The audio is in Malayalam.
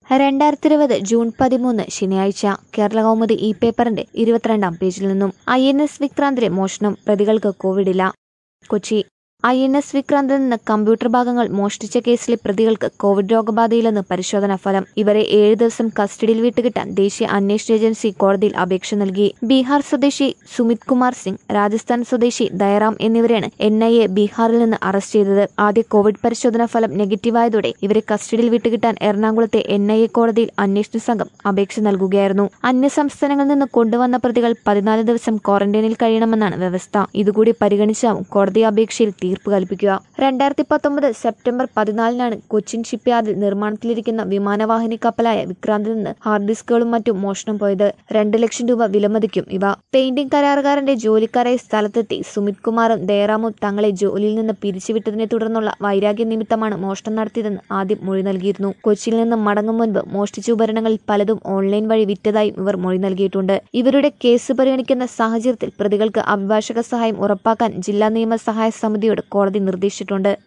രണ്ടായിരത്തി ഇരുപത് ജൂൺ പതിമൂന്ന് ശനിയാഴ്ച കേരള കൗമുദി ഇ പേപ്പറിന്റെ ഇരുപത്തിരണ്ടാം പേജിൽ നിന്നും ഐ എൻ എസ് വിക്രാന്തിലെ മോഷണം പ്രതികൾക്ക് കോവിഡില്ല കൊച്ചി ഐ എൻ എസ് വിക്രാന്തിൽ നിന്ന് കമ്പ്യൂട്ടർ ഭാഗങ്ങൾ മോഷ്ടിച്ച കേസിലെ പ്രതികൾക്ക് കോവിഡ് രോഗബാധയില്ലെന്ന് പരിശോധനാ ഫലം ഇവരെ ഏഴ് ദിവസം കസ്റ്റഡിയിൽ വിട്ടുകിട്ടാൻ ദേശീയ അന്വേഷണ ഏജൻസി കോടതിയിൽ അപേക്ഷ നൽകി ബീഹാർ സ്വദേശി സുമിത് കുമാർ സിംഗ് രാജസ്ഥാൻ സ്വദേശി ദയറാം എന്നിവരെയാണ് എൻ ഐ എ ബീഹാറിൽ നിന്ന് അറസ്റ്റ് ചെയ്തത് ആദ്യ കോവിഡ് പരിശോധനാ ഫലം നെഗറ്റീവായതോടെ ഇവരെ കസ്റ്റഡിയിൽ വിട്ടുകിട്ടാൻ എറണാകുളത്തെ എൻ ഐ എ കോടതിയിൽ അന്വേഷണ സംഘം അപേക്ഷ നൽകുകയായിരുന്നു അന്യ സംസ്ഥാനങ്ങളിൽ നിന്ന് കൊണ്ടുവന്ന പ്രതികൾ പതിനാല് ദിവസം ക്വാറന്റൈനിൽ കഴിയണമെന്നാണ് വ്യവസ്ഥ ഇതുകൂടി പരിഗണിച്ചാവും കോടതി അപേക്ഷയിൽ തീർപ്പ് കൽപ്പിക്കുക രണ്ടായിരത്തി പത്തൊമ്പത് സെപ്റ്റംബർ പതിനാലിനാണ് കൊച്ചിൻ ഷിപ്പ്യാർഡിൽ നിർമ്മാണത്തിലിരിക്കുന്ന വിമാനവാഹിനി കപ്പലായ വിക്രാന്തിൽ നിന്ന് ഹാർഡ് ഡിസ്കുകളും മറ്റും മോഷണം പോയത് രണ്ട് ലക്ഷം രൂപ വിലമതിക്കും ഇവ പെയിന്റിംഗ് കരാറുകാരന്റെ ജോലിക്കാരായ സ്ഥലത്തെത്തി സുമിത് കുമാറും ദയറാമും തങ്ങളെ ജോലിയിൽ നിന്ന് പിരിച്ചുവിട്ടതിനെ തുടർന്നുള്ള വൈരാഗ്യ നിമിത്തമാണ് മോഷണം നടത്തിയതെന്ന് ആദ്യം മൊഴി നൽകിയിരുന്നു കൊച്ചിയിൽ നിന്ന് മടങ്ങും മുൻപ് മോഷ്ടിച്ച ഉപകരണങ്ങളിൽ പലതും ഓൺലൈൻ വഴി വിറ്റതായും ഇവർ മൊഴി നൽകിയിട്ടുണ്ട് ഇവരുടെ കേസ് പരിഗണിക്കുന്ന സാഹചര്യത്തിൽ പ്രതികൾക്ക് അഭിഭാഷക സഹായം ഉറപ്പാക്കാൻ ജില്ലാ നിയമ സഹായ സമിതിയോട് കോടതി നിർദ്ദേശിച്ചിട്ടുണ്ട്